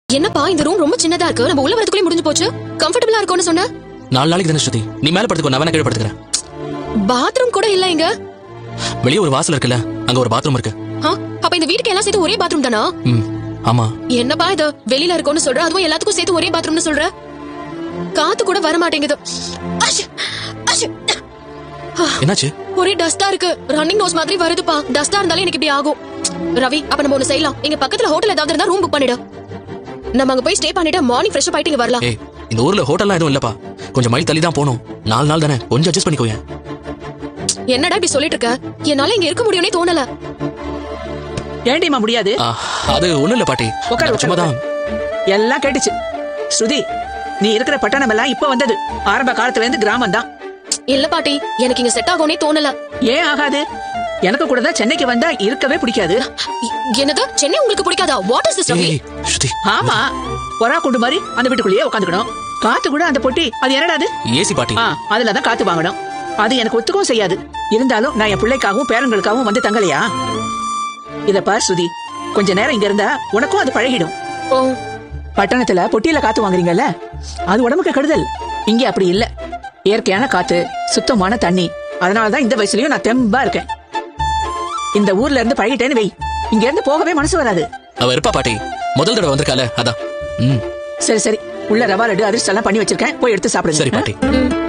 என்னப்பா இந்த ரூம் ரொம்ப சின்னதா இருக்கு நம்ம உள்ள வரதுக்குள்ளே முடிஞ்சு போச்சு கம்ஃபர்டபுளா இருக்கும்னு சொன்ன நாலு நாளைக்கு தானே ஸ்ருதி நீ மேல படுத்துக்கோ நான் வேணா கீழே படுத்துக்கிறேன் பாத்ரூம் கூட இல்ல இங்க வெளியே ஒரு வாசல் இருக்குல்ல அங்க ஒரு பாத்ரூம் இருக்கு ஆ, அப்ப இந்த வீட்டுக்கு எல்லாம் சேர்த்து ஒரே பாத்ரூம் தானா ம் ஆமா என்னப்பா இது வெளியில இருக்கும்னு சொல்ற அதுவும் எல்லாத்துக்கும் சேர்த்து ஒரே பாத்ரூம்னு சொல்ற காத்து கூட வர மாட்டேங்குது அஷ், அஷ். என்னாச்சு ஒரே டஸ்டா இருக்கு ரன்னிங் நோஸ் மாதிரி வருதுப்பா டஸ்டா இருந்தாலே எனக்கு இப்படி ஆகும் ரவி அப்ப நம்ம ஒண்ணு செய்யலாம் இங்க பக்கத்துல ஹோட்டல் ஏதாவது இருந்தா ரூம் புக் பண்ணிடு நம்ம அங்க போய் ஸ்டே பண்ணிட்டு மார்னிங் ஃப்ரெஷ் அப் ஆயிட்டு இங்க வரலாம் ஏய் இந்த ஊர்ல ஹோட்டல்லாம் எதுவும் இல்லப்பா கொஞ்சம் மைல் தள்ளி தான் போகணும் நாலு நாள் தானே கொஞ்சம் அட்ஜஸ்ட் பண்ணிக்கோயேன் என்னடா இப்படி சொல்லிட்டு இருக்க என்னால இங்க இருக்க முடியும்னே தோணல ஏண்டிமா முடியாது ஆ, அது ஒண்ணும் இல்ல பாட்டி உட்காரு, நான் சும்மா தான் எல்லாம் கேட்டுச்சு ஸ்ருதி நீ இருக்கிற பட்டணம் எல்லாம் இப்ப வந்தது ஆரம்ப காலத்துல இருந்து கிராமம் தான் இல்ல பாட்டி எனக்கு இங்க செட் ஆகும்னே தோணல ஏன் ஆகாது எனக்கு கூட தான் சென்னைக்கு வந்தா இருக்கவே பிடிக்காது இ- என்னது சென்னை உங்களுக்கு பிடிக்காதா வாட் இஸ் திஸ் ரவி ஏய் ஸ்ருதி ஆமா ஒரா குண்டு மாதிரி அந்த வீட்டுக்குள்ளேயே உட்காந்துக்கணும் காத்து கூட அந்த பொட்டி அது என்னடா அது ஏசி பாட்டி ஆ அதுல தான் காத்து வாங்கணும் அது எனக்கு ஒத்துக்கவும் செய்யாது இருந்தாலும் நான் என் பிள்ளைக்காகவும் பேரங்களுக்காகவும் வந்து தங்கலையா இத பார் ஸ்ருதி கொஞ்ச நேரம் இங்க இருந்தா உனக்கும் அது பழகிடும் ஓ பட்டணத்துல பொட்டியில காத்து வாங்குறீங்கல்ல அது உடம்புக்கு கெடுதல் இங்க அப்படி இல்ல இயற்கையான காத்து சுத்தமான தண்ணி அதனாலதான் இந்த வயசுலயும் நான் தெம்பா இருக்கேன் இந்த ஊர்ல இருந்து பழகிட்டேன்னு வை இங்க இருந்து போகவே மனசு வராது அவ இருப்பா பாட்டி முதல் தடவை வந்திருக்கால அதான் ம் சரி சரி உள்ள ரவா லட்டு அதிர்ஷ்டம் எல்லாம் பண்ணி வச்சிருக்கேன் போய் எடுத்து சாப்பிடுங்க சரி பாட்டி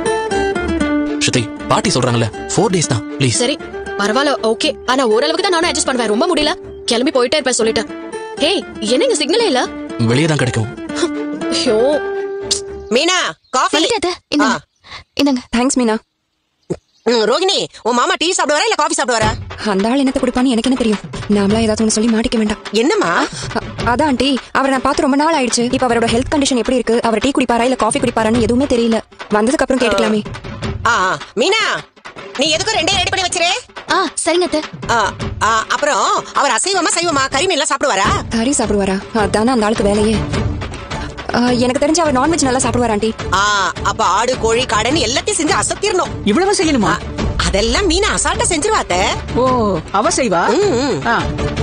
ஸ்ருதி பாட்டி சொல்றாங்கல்ல ஃபோர் டேஸ் தான் ப்ளீஸ் சரி பரவாயில்ல ஓகே ஆனா ஓரளவுக்கு தான் நானும் அட்ஜஸ்ட் பண்ணுவேன் ரொம்ப முடியல கிளம்பி போயிட்டே இருப்பேன் சொல்லிட்டேன் ஹேய் என்ன இங்க சிக்னலே இல்ல வெளியே தான் கிடைக்கும் ஐயோ மீனா காஃபி வந்துட்டு அத்தை, இந்தாங்க இந்தாங்க தேங்க்ஸ் மீனா ம், ரோகிணி உன் மாமா டீ சாப்பிடுவாரா இல்ல காஃபி சாப்பிடுவாரா அந்த ஆள் என்னத்த குடிப்பான்னு எனக்கு என்ன தெரியும் நாமளா ஏதாவது ஒன்று சொல்லி மாட்டிக்க வேண்டாம் என்னம்மா அ- அதான் ஆண்டி அவரை நான் பார்த்து ரொம்ப நாள் ஆயிடுச்சு இப்ப அவரோட ஹெல்த் கண்டிஷன் எப்படி இருக்கு அவர் டீ குடிப்பாரா இல்ல காஃபி குடிப்பாரான்னு எதுவுமே தெரியல வந்ததுக்கு அப்புறம் கேட்டுக்கலாமே ஆ ஆ, மீனா நீ எதுக்கும் ரெண்டே ரெடி பண்ணி வச்சிரு ஆ சரிங்க அத்தை ஆ, ஆ, அப்புறம் அவர் அசைவமா சைவமா கறிமீன் எல்லாம் சாப்பிடுவாரா கறி சாப்பிடுவாரா அதானே அந்த ஆளுக்கு வேலையே ஆ, எனக்கு தெரிஞ்சு அவர் நான்வெஜ் நல்லா சாப்பிடுவார் ஆண்டி ஆ அப்ப ஆடு கோழி காடைன்னு எல்லாத்தையும் செஞ்சு அசத்திரணும் இவ்வளவு செய்யணுமா அதெல்லாம் மீனா அசால்ட்டா செஞ்சிருவாத்த ஓ அவ செய்வா ம், ம். ஆ,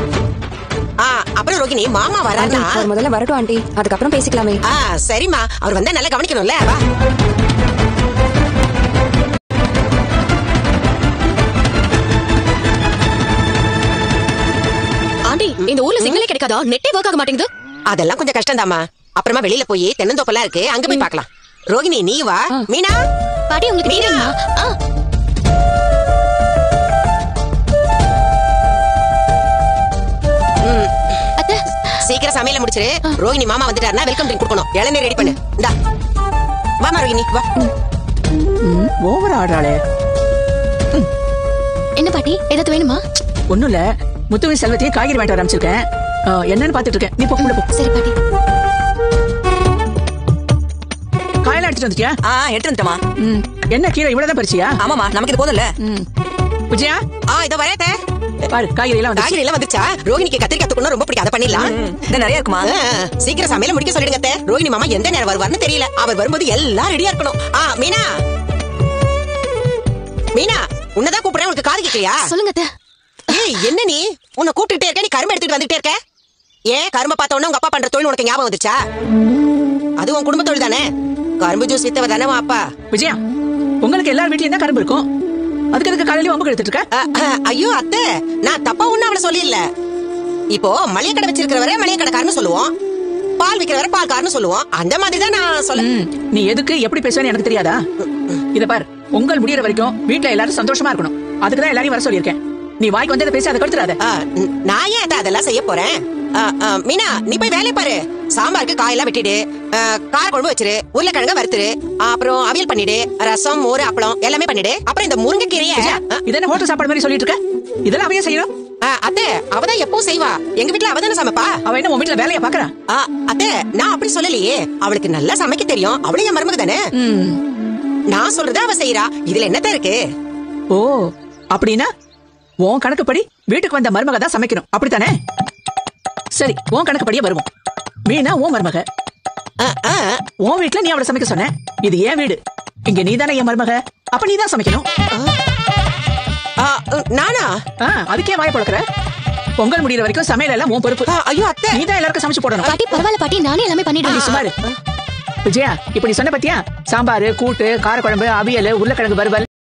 ஆ அப்புறம் ரோகிணி மாமா ஆண்டி வரானா அவர் முதல்ல வரட்டும் ஆண்டி அதுக்கப்புறம் பேசிக்கலாமே ஆ சரிம்மா அவர் வந்தா நல்லா கவனிக்கணும்ல வா ஆண்டி இந்த ஊர்ல சிக்னலே கிடைக்காதா நெட்டே ஒர்க் ஆக மாட்டேங்குது அதெல்லாம் கொஞ்சம் கஷ்டம் அப்புறமா வெளியில போய் தென்னந்தோப்பெல்லாம் இருக்கு அங்க போய் பார்க்கலாம் ரோகிணி நீ வா மீனா பாட்டி உங்களுக்கு மீனா. தெரியுமா ஆ, அத்தை சீக்கிரம் சமையல முடிச்சிரு ரோகிணி மாமா வந்துட்டாருன்னா வெல்கம் ட்ரிங்க் கொடுக்கணும் இளநீர் ரெடி பண்ணு இந்தா வாமா ரோகிணி வா ம், ஓவர் ஆடுறாளே என்ன பாட்டி ஏதாவது வேணுமா ஒண்ணும் இல்ல முத்துவின் செல்வத்தையும் காய்கறி வாங்கிட்டு வர ஆரம்பிச்சிருக்கேன் ஆ, என்னன்னு பாத்துட்டு இருக்கேன் நீ போ உள்ள போ சரி பாட்டி காயெல்லாம் எடுத்துட்டு வந்துட்டியா ஆ எடுத்து வந்துட்டமா ம், என்ன கீரை இவ்வளவுதான் பறிச்சியா ஆமாமா நமக்கு இது போதும்ல ம். விஜயா ஆ இதோ வரேன் பாரு காய்கறி எல்லாம் வந்துருச்சு காய்கறி எல்லாம் வந்துச்சா ரோகிணிக்கு கத்திரிக்காய் தொக்கணும் ரொம்ப பிடிக்கும் அதை பண்ணிடலாம் இது நிறைய இருக்குமா ஆ, சீக்கிரம் சமையல முடிக்க சொல்லிடுங்க அத்தை. ரோகிணி மாமா எந்த நேரம் வருவார்னு தெரியல அவர் வரும்போது எல்லாம் ரெடியா இருக்கணும் ஆ மீனா மீனா உன்னதான் கூப்பிடுறேன் உனக்கு காது கேட்கலையா சொல்லுங்க அத்தை ஏய் என்ன நீ உன்னை கூப்பிட்டுட்டே இருக்க நீ கரும்பு எடுத்துட்டு வந்துட்டே இருக்க ஏன் கரும்பை பார்த்த உடனே உங்க அப்பா பண்ற தொழில் உனக்கு ஞாபகம் வந்துச்சா அது உன் குடும்ப தொழில் தானே கரும்பு ஜூஸ் வித்தவ தானே உன் அப்பா விஜயா உங்களுக்கு எல்லார் வீட்லயும் தான் கரும்பு இருக்கும் அதுக்கு எதுக்கு காலையில வம்பு எடுத்துட்டு இருக்க அ, அ, ஐயோ அத்தை நான் தப்பா ஒண்ணும் அவளை சொல்லிடல இப்போ மளிகை கடை வச்சிருக்கிறவரை மளிகை கடைக்காரன்னு சொல்லுவோம் பால் விக்கிறவரை பால்காரன்னு சொல்லுவோம் அந்த மாதிரி தான் நான் சொல்ல ம், நீ எதுக்கு எப்படி பேசுவேன்னு எனக்கு தெரியாதா இத பார் உங்கள் முடியற வரைக்கும் வீட்ல எல்லாரும் சந்தோஷமா இருக்கணும் அதுக்கு தான் எல்லாரையும் வர சொல்லியிருக்கேன் நீ வாய்க்கு வந்ததை பேசி அதை கெடுத்துறாத ஆ, ந- நான் ஏன் அத்தை அதெல்லாம் செய்ய போறேன் ஆ, ஆ, மீனா நீ போய் வேலையை பாரு சாம்பாருக்கு காயெல்லாம் வெட்டிடு ஆ, கார குழம்பு வச்சிரு உருளைக்கிழங்க வறுத்துரு அப்புறம் அவியல் பண்ணிடு ரசம் மோர் அப்பளம் எல்லாமே பண்ணிடு அப்புறம் இந்த முருங்கைக்கீரைய விஜயா, ஆ, இது என்ன ஹோட்டல் சாப்பாடு மாதிரி சொல்லிட்டு இருக்க இதெல்லாம் அவையே செய்யணும் ஆ, அத்தை அவதான் எப்பவும் செய்வா எங்க வீட்ல அவதானே சமைப்பா அவ என்ன உன் வீட்டுல வேலையை பாக்குறா ஆ, அத்தை நான் அப்படி சொல்லலையே அவளுக்கு நல்லா சமைக்க தெரியும் அவளும் என் மருமக தானே ம். நான் சொல்றத அவ செய்யறா இதுல என்னத்த இருக்கு ஓ அப்படின்னா உன் கணக்குப்படி வீட்டுக்கு வந்த மருமக தான் சமைக்கணும் அப்படித்தானே சரி உன் கணக்குப்படியே வருவோம் மீனா உன் மருமக ஆ, ஆ, உன் வீட்டுல நீ அவளை சமைக்க சொன்ன இது ஏன் வீடு இங்க நீ தானே என் மருமக அப்ப நீ தான் சமைக்கணும் ஆ, நானா ஆ, அதுக்கே வாய பழக்கிற பொங்கல் முடியிற வரைக்கும் சமையல் எல்லாம் உன் பொறுப்பு ஆ, ஐயோ அத்தை நீ தான் எல்லாருக்கும் சமைச்சு போடணும் பாட்டி பரவாயில்ல பாட்டி நானே எல்லாமே நீ பண்ணிடுவேன் சுமாரு விஜயா இப்ப நீ சொன்ன பத்தியா சாம்பார் கூட்டு காரக்குழம்பு அவியல் உருளைக்கிழங்கு வறுவல்